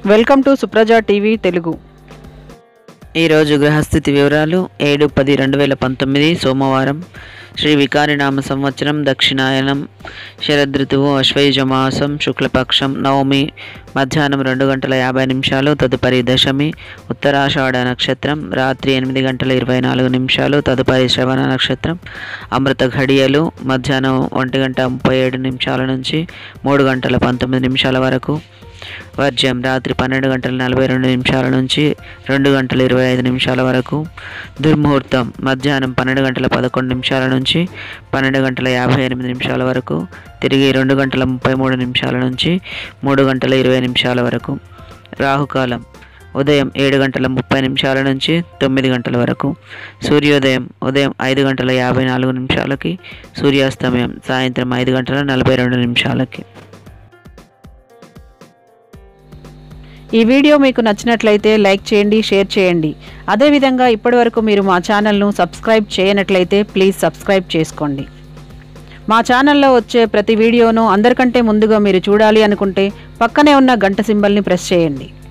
welcome to Supraja TV Telugu ఈరోజు గ్రహస్థితి వివరాలు ఏడు పది రెండు వేల పంతొమ్మిది సోమవారం శ్రీ వికారినామ సంవత్సరం దక్షిణాయనం శరదృతువు అశ్వయుజ మాసం శుక్లపక్షం నవమి మధ్యాహ్నం రెండు గంటల యాభై నిమిషాలు తదుపరి దశమి ఉత్తరాషాఢ నక్షత్రం రాత్రి ఎనిమిది గంటల ఇరవై నాలుగు నిమిషాలు తదుపరి శ్రవణ నక్షత్రం అమృత ఘడియలు మధ్యాహ్నం ఒంటి గంట ముప్పై ఏడు నిమిషాల నుంచి మూడు గంటల పంతొమ్మిది నిమిషాల వరకు వర్జ్యం రాత్రి పన్నెండు గంటల నలభై రెండు నిమిషాల నుంచి రెండు గంటల ఇరవై ఐదు నిమిషాల వరకు దుర్ముహూర్తం మధ్యాహ్నం పన్నెండు గంటల పదకొండు నిమిషాల నుంచి పన్నెండు గంటల యాభై ఎనిమిది నిమిషాల వరకు తిరిగి రెండు గంటల ముప్పై మూడు నిమిషాల నుంచి మూడు గంటల ఇరవై నిమిషాల వరకు రాహుకాలం ఉదయం ఏడు గంటల ముప్పై నిమిషాల నుంచి తొమ్మిది గంటల వరకు సూర్యోదయం ఉదయం ఐదు గంటల యాభై నాలుగు నిమిషాలకి సూర్యాస్తమయం సాయంత్రం ఐదు గంటల నలభై రెండు నిమిషాలకి ఈ వీడియో మీకు నచ్చినట్లయితే లైక్ చేయండి షేర్ చేయండి అదేవిధంగా ఇప్పటివరకు మీరు మా ఛానల్ను సబ్స్క్రైబ్ చేయనట్లయితే ప్లీజ్ సబ్స్క్రైబ్ చేసుకోండి మా ఛానల్లో వచ్చే ప్రతి వీడియోను అందరికంటే ముందుగా మీరు చూడాలి అనుకుంటే పక్కనే ఉన్న గంట సింబల్ని ప్రెస్ చేయండి